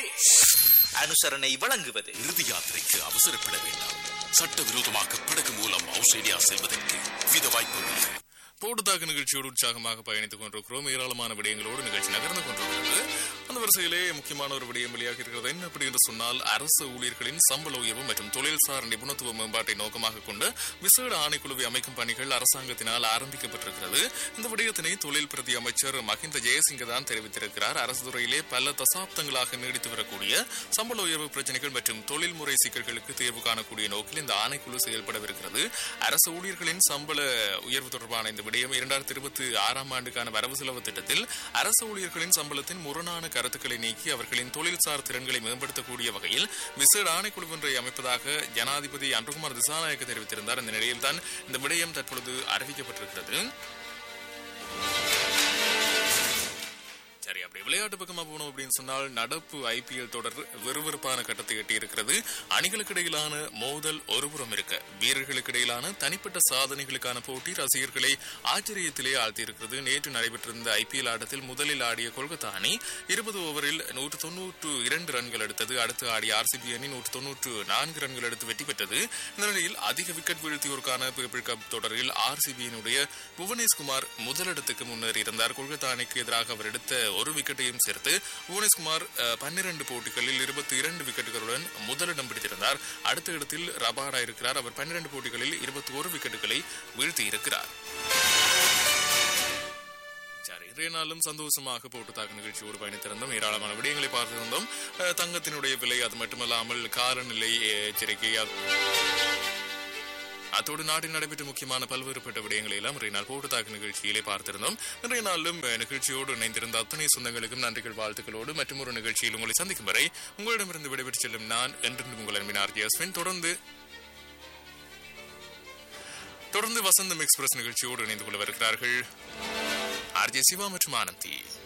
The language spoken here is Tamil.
சதீஷ் அனுசரணை வழங்குவது இறுதி யாத்திரைக்கு அவசரப்பட வேண்டாம் சட்டவிரோதமாக படகு மூலம் ஆஸ்திரேலியா செல்வதற்கு வித வாய்ப்புகள் போட்டுத்தாக்கு நிகழ்ச்சியோடு உற்சாகமாக பயணித்துக் கொண்டிருக்கிறோம் ஏராளமான விடயங்களோடு நிகழ்ச்சி நகர்ந்து கொண்டிருக்கிறது அந்த வரிசையிலே முக்கியமான ஒரு விடயம் வெளியாக இருக்கிறது என்ன அப்படி என்று சொன்னால் அரசு ஊழியர்களின் சம்பள உயர்வு மற்றும் தொழில்சார் நிபுணத்துவ மேம்பாட்டை நோக்கமாக கொண்ட விசேட ஆணைக்குழுவை அமைக்கும் பணிகள் அரசாங்கத்தினால் ஆரம்பிக்கப்பட்டிருக்கிறது இந்த விடயத்தினை தொழில் பிரதி அமைச்சர் மஹிந்த ஜெயசிங்க தான் தெரிவித்திருக்கிறார் அரசு துறையிலே பல தசாப்தங்களாக நீடித்து வரக்கூடிய சம்பள உயர்வு பிரச்சனைகள் மற்றும் தொழில்முறை சிக்கல்களுக்கு தீர்வு காணக்கூடிய நோக்கில் இந்த ஆணைக்குழு செயல்படவிருக்கிறது அரசு ஊழியர்களின் சம்பள உயர்வு தொடர்பான இந்த விடயம் இரண்டாயிரத்தி இருபத்தி ஆறாம் ஆண்டுக்கான வரவு செலவு திட்டத்தில் அரசு ஊழியர்களின் சம்பளத்தின் முரணான கருத்துக்களை நீக்கி அவர்களின் தொழில்சார் திறன்களை மேம்படுத்தக்கூடிய வகையில் விசேட ஆணைக்குழு ஒன்றை அமைப்பதாக ஜனாதிபதி அன்புகுமார் திசாநாயக்க தெரிவித்திருந்தார் இந்த நிலையில்தான் இந்த விடயம் தற்பொழுது அறிவிக்கப்பட்டிருக்கிறது சரி அப்படி விளையாட்டு பக்கமா போனோம் அப்படின்னு சொன்னால் நடப்பு ஐபிஎல் தொடர் விறுவிறுப்பான கட்டத்தை எட்டியிருக்கிறது அணிகளுக்கு இடையிலான மோதல் ஒருபுறம் இருக்க வீரர்களுக்கு இடையிலான தனிப்பட்ட சாதனைகளுக்கான போட்டி ரசிகர்களை ஆச்சரியத்திலே ஆழ்த்தியிருக்கிறது நேற்று நடைபெற்றிருந்த ஐபிஎல் ஆட்டத்தில் முதலில் ஆடிய கொல்கத்தா அணி இருபது ஓவரில் நூற்று தொன்னூற்று இரண்டு ரன்கள் எடுத்தது அடுத்து ஆடிய ஆர்சிபி அணி நூற்று தொன்னூற்று நான்கு ரன்கள் எடுத்து வெற்றி பெற்றது இந்த நிலையில் அதிக விக்கெட் வீழ்த்தியோருக்கான பீப்பிள் கப் தொடரில் ஆர்சிபியினுடைய புவனேஷ்குமார் முதலிடத்துக்கு முன்னேறி இருந்தார் கொல்கத்தா அணிக்கு எதிராக அவர் எடுத்த ஒரு விக்கெட்டையும் சேர்த்து புவனேஷ்குமார் பன்னிரண்டு போட்டிகளில் இருபத்தி இரண்டு விக்கெட்டுகளுடன் முதலிடம் பிடித்திருந்தார் அடுத்த இடத்தில் ரபாடா இருக்கிறார் அவர் பன்னிரண்டு போட்டிகளில் இருபத்தி ஒரு விக்கெட்டுகளை வீழ்த்தி இருக்கிறார் சரி இன்றைய நாளும் சந்தோஷமாக போட்டு தாக்கு நிகழ்ச்சியோடு பயணித்திருந்தோம் ஏராளமான விடயங்களை பார்த்திருந்தோம் அஹ், தங்கத்தினுடைய விலை அது மட்டுமல்லாமல் காலநிலை எச்சரிக்கை அது- அத்தோடு நாட்டில் நடைபெற்ற முக்கியமான பல்வேறுபட்ட விடயங்களை எல்லாம் இன்றைய நாள் போட்டு தாக்கு நிகழ்ச்சியிலே பார்த்திருந்தோம் இன்றைய நாளிலும் அஹ், நிகழ்ச்சியோடு இணைந்திருந்த அத்தனை சொந்தங்களுக்கும் நன்றிகள் வாழ்த்துக்களோடு மற்றும் ஒரு நிகழ்ச்சியில் உங்களை சந்திக்கும் வரை உங்களிடமிருந்து விடைபெற்று செல்லும் நான் என்று உங்கள் அன்பின் ஆர்ஜி அஸ்வின் தொடர்ந்து தொடர்ந்து வசந்தம் எக்ஸ்பிரஸ் நிகழ்ச்சியோடு இணைந்து கொள்ள வருகிறார்கள் ஆர்ஜே சிவா மற்றும் ஆனந்தி